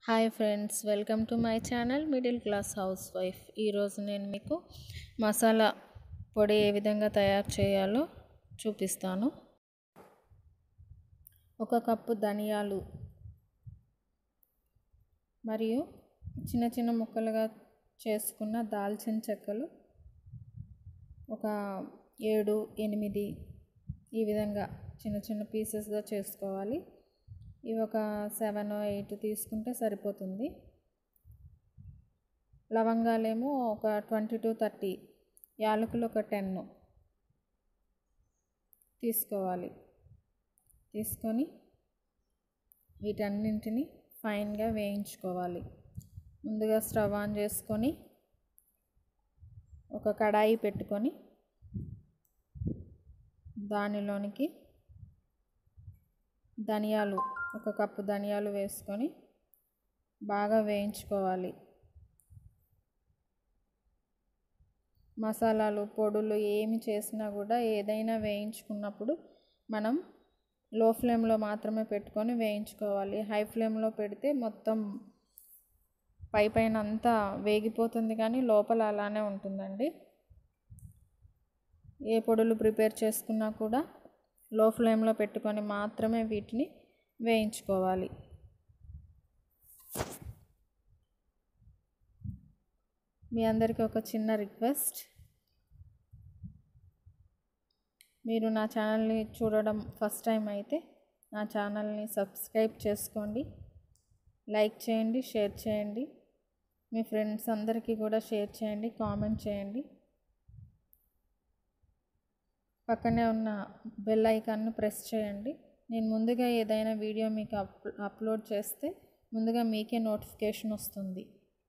hi friends welcome to my channel middle class housewife ఈరోజు నేను మీకు మసాలా పొడి ఏ విధంగా తయారు చేయాలో చూపిస్తాను ఒక కప్పు ధనియాలు మరియు చిన్న చిన్న ముక్కలుగా చేసుకున్న దాల్చిన చెక్కలు ఒక ఏడు ఎనిమిది ఈ విధంగా చిన్న చిన్న పీసెస్గా చేసుకోవాలి ఇవి ఒక సెవెన్ ఎయిట్ తీసుకుంటే సరిపోతుంది లవంగాలేమో ఒక ట్వంటీ టు థర్టీ యాలకులు ఒక టెన్ తీసుకోవాలి తీసుకొని వీటన్నింటిని ఫైన్గా వేయించుకోవాలి ముందుగా స్టవ్ ఆన్ చేసుకొని ఒక కడాయి పెట్టుకొని దానిలోనికి ధనియాలు ఒక కప్పు ధనియాలు వేసుకొని బాగా వేయించుకోవాలి మసాలాలు పొడులు ఏమి చేసినా కూడా ఏదైనా వేయించుకున్నప్పుడు మనం లో ఫ్లేమ్లో మాత్రమే పెట్టుకొని వేయించుకోవాలి హై ఫ్లేమ్లో పెడితే మొత్తం పై పైన అంతా వేగిపోతుంది కానీ లోపల అలానే ఉంటుందండి ఏ పొడులు ప్రిపేర్ చేసుకున్నా కూడా లో ఫ్లేమ్లో పెట్టుకొని మాత్రమే వీటిని వేయించుకోవాలి మీ అందరికీ ఒక చిన్న రిక్వెస్ట్ మీరు నా ఛానల్ని చూడడం ఫస్ట్ టైం అయితే నా ఛానల్ని సబ్స్క్రైబ్ చేసుకోండి లైక్ చేయండి షేర్ చేయండి మీ ఫ్రెండ్స్ అందరికీ కూడా షేర్ చేయండి కామెంట్ చేయండి పక్కనే ఉన్న బెల్ ఐకాన్ను ప్రెస్ చేయండి నేను ముందుగా ఏదైనా వీడియో మీకు అప్ అప్లోడ్ చేస్తే ముందుగా మీకే నోటిఫికేషన్ వస్తుంది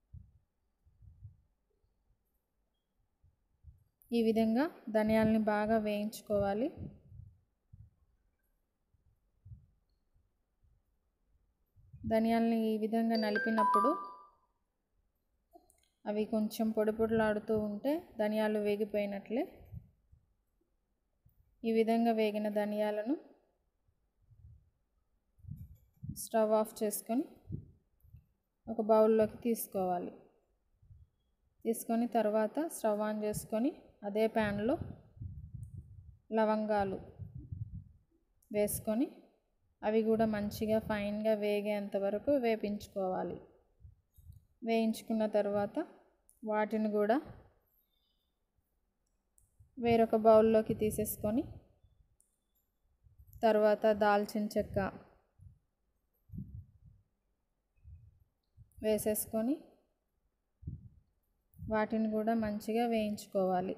ఈ విధంగా ధనియాలని బాగా వేయించుకోవాలి ధనియాలని ఈ విధంగా నలిపినప్పుడు అవి కొంచెం పొడి పొడిలాడుతూ ఉంటే ధనియాలు వేగిపోయినట్లే ఈ విధంగా వేగిన ధనియాలను స్టవ్ ఆఫ్ చేసుకొని ఒక బౌల్లోకి తీసుకోవాలి తీసుకొని తర్వాత స్టవ్ ఆన్ చేసుకొని అదే ప్యాన్లో లవంగాలు వేసుకొని అవి కూడా మంచిగా ఫైన్గా వేగేంత వరకు వేపించుకోవాలి వేయించుకున్న తర్వాత వాటిని కూడా వేరొక బౌల్లోకి తీసేసుకొని తర్వాత దాల్చిన చెక్క వేసేసుకొని వాటిని కూడా మంచిగా వేయించుకోవాలి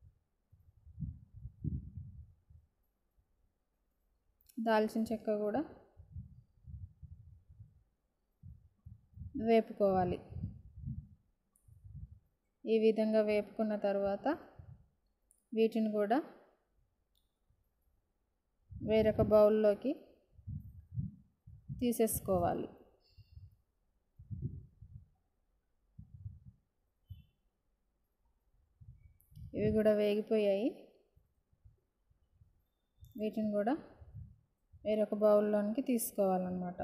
దాల్చిన చెక్క కూడా వేపుకోవాలి ఈ విధంగా వేపుకున్న తర్వాత వీటిని కూడా వేరొక బౌల్లోకి తీసేసుకోవాలి ఇవి కూడా వేగిపోయాయి వీటిని కూడా వేరొక బౌల్లోనికి తీసుకోవాలన్నమాట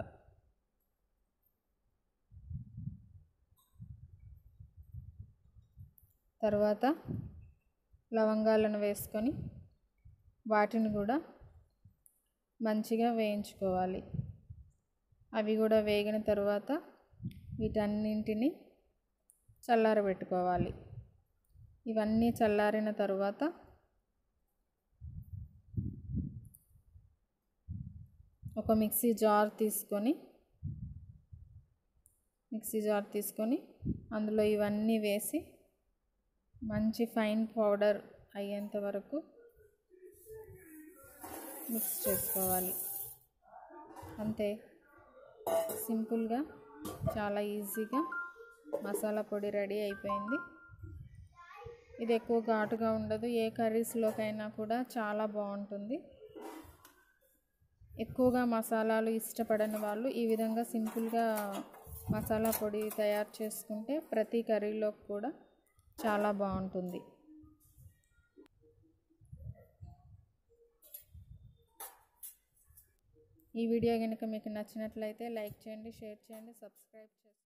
తర్వాత లవంగాలను వేసుకొని వాటిని కూడా మంచిగా వేయించుకోవాలి అవి కూడా వేగిన తర్వాత వీటన్నింటిని చల్లారబెట్టుకోవాలి ఇవన్నీ చల్లారిన తర్వాత ఒక మిక్సీ జార్ తీసుకొని మిక్సీ జార్ తీసుకొని అందులో ఇవన్నీ వేసి మంచి ఫైన్ పౌడర్ అయ్యేంత వరకు మిక్స్ చేసుకోవాలి అంతే సింపుల్గా చాలా ఈజీగా మసాలా పొడి రెడీ అయిపోయింది ఇది ఎక్కువ ఘాటుగా ఉండదు ఏ కర్రీస్లోకైనా కూడా చాలా బాగుంటుంది ఎక్కువగా మసాలాలు ఇష్టపడని వాళ్ళు ఈ విధంగా సింపుల్గా మసాలా పొడి తయారు చేసుకుంటే ప్రతి కర్రీలో కూడా చాలా బాగుంటుంది ఈ వీడియో కనుక మీకు నచ్చినట్లయితే లైక్ చేయండి షేర్ చేయండి సబ్స్క్రైబ్ చేయండి